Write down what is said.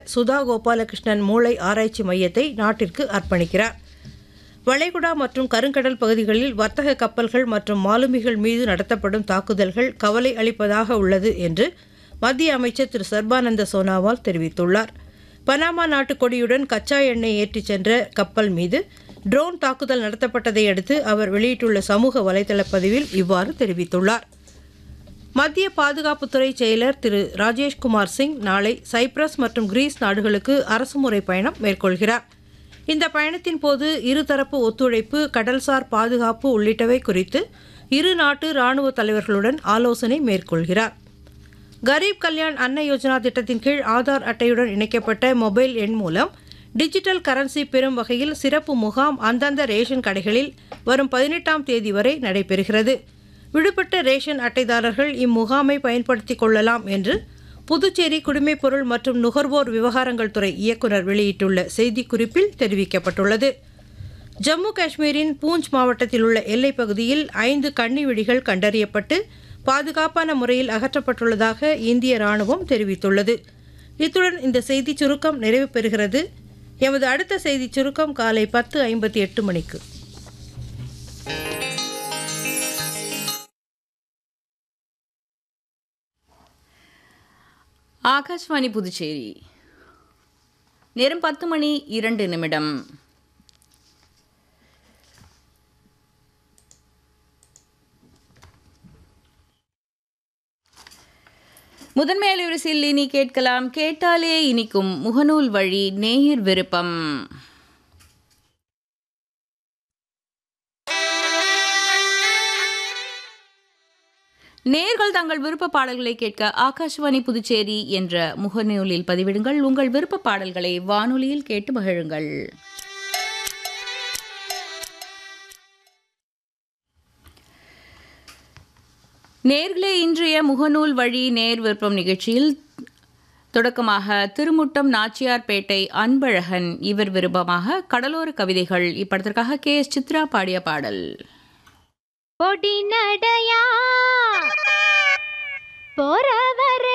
சுதா கோபாலகிருஷ்ணன் மூளை ஆராய்ச்சி மையத்தை நாட்டிற்கு அர்ப்பணிக்கிறார் வளைகுடா மற்றும் கருங்கடல் பகுதிகளில் வர்த்தக கப்பல்கள் மற்றும் மாலுமிகள் மீது நடத்தப்படும் தாக்குதல்கள் கவலை அளிப்பதாக உள்ளது என்று மத்திய அமைச்சர் திரு சர்பானந்த சோனாவால் தெரிவித்துள்ளார் பனாமா நாட்டு கொடியுடன் கச்சா எண்ணெய் ஏற்றிச் சென்ற கப்பல் மீது ட்ரோன் தாக்குதல் நடத்தப்பட்டதை அடுத்து அவர் வெளியிட்டுள்ள சமூக வலைதள பதிவில் இவ்வாறு தெரிவித்துள்ளார் மத்திய பாதுகாப்புத்துறை செயலர் திரு ராஜேஷ்குமார் சிங் நாளை சைப்ரஸ் மற்றும் கிரீஸ் நாடுகளுக்கு அரசுமுறை பயணம் மேற்கொள்கிறார் இந்த பயணத்தின் போது இருதரப்பு ஒத்துழைப்பு கடல்சார் பாதுகாப்பு உள்ளிட்டவை குறித்து இரு நாட்டு இராணுவ தலைவர்களுடன் ஆலோசனை மேற்கொள்கிறார் கரீப் கல்யாண் அன்ன யோஜனா திட்டத்தின் கீழ் ஆதார் அட்டையுடன் இணைக்கப்பட்ட மொபைல் எண் மூலம் டிஜிட்டல் கரன்சி பெறும் வகையில் சிறப்பு முகாம் அந்தந்த ரேஷன் கடைகளில் வரும் பதினெட்டாம் தேதி வரை நடைபெறுகிறது விடுபட்ட ரேஷன் அட்டைதாரர்கள் இம்முகாமை பயன்படுத்திக் கொள்ளலாம் என்று புதுச்சேரி குடிமைப்பொருள் மற்றும் நுகர்வோர் விவகாரங்கள் துறை இயக்குநர் வெளியிட்டுள்ள செய்திக்குறிப்பில் தெரிவிக்கப்பட்டுள்ளது ஜம்மு காஷ்மீரின் பூஞ்ச் மாவட்டத்தில் உள்ள எல்லைப் பகுதியில் ஐந்து கன்னி வெடிகள் கண்டறியப்பட்டு பாதுகாப்பான முறையில் அகற்றப்பட்டுள்ளதாக இந்திய ராணுவம் தெரிவித்துள்ளது இத்துடன் இந்த செய்திச் சுருக்கம் நிறைவு பெறுகிறது எமது அடுத்த செய்திச் சுருக்கம் காலை பத்து ஐம்பத்தி எட்டு மணிக்கு ஆகாஷ்வாணி புதுச்சேரி நேரம் பத்து மணி இரண்டு நிமிடம் முதன்மை அலைவரிசையில் இனி கேட்கலாம் கேட்டாலே இனிக்கும் முகநூல் வழி நேயர் விருப்பம் நேர்கள் தங்கள் விருப்ப பாடல்களை கேட்க ஆகாஷ்வாணி புதுச்சேரி என்ற முகநூலில் பதிவிடுங்கள் உங்கள் விருப்ப பாடல்களை வானொலியில் கேட்டு மகிழுங்கள் நேர்களே இன்றைய முகநூல் வழி நேர் விருப்பம் நிகழ்ச்சியில் தொடக்கமாக திருமுட்டம் நாச்சியார்பேட்டை அன்பழகன் இவர் விருப்பமாக கடலோர கவிதைகள் இப்படத்திற்காக கே எஸ் சித்ரா பாடிய பாடல் பொடி நடையா போறவர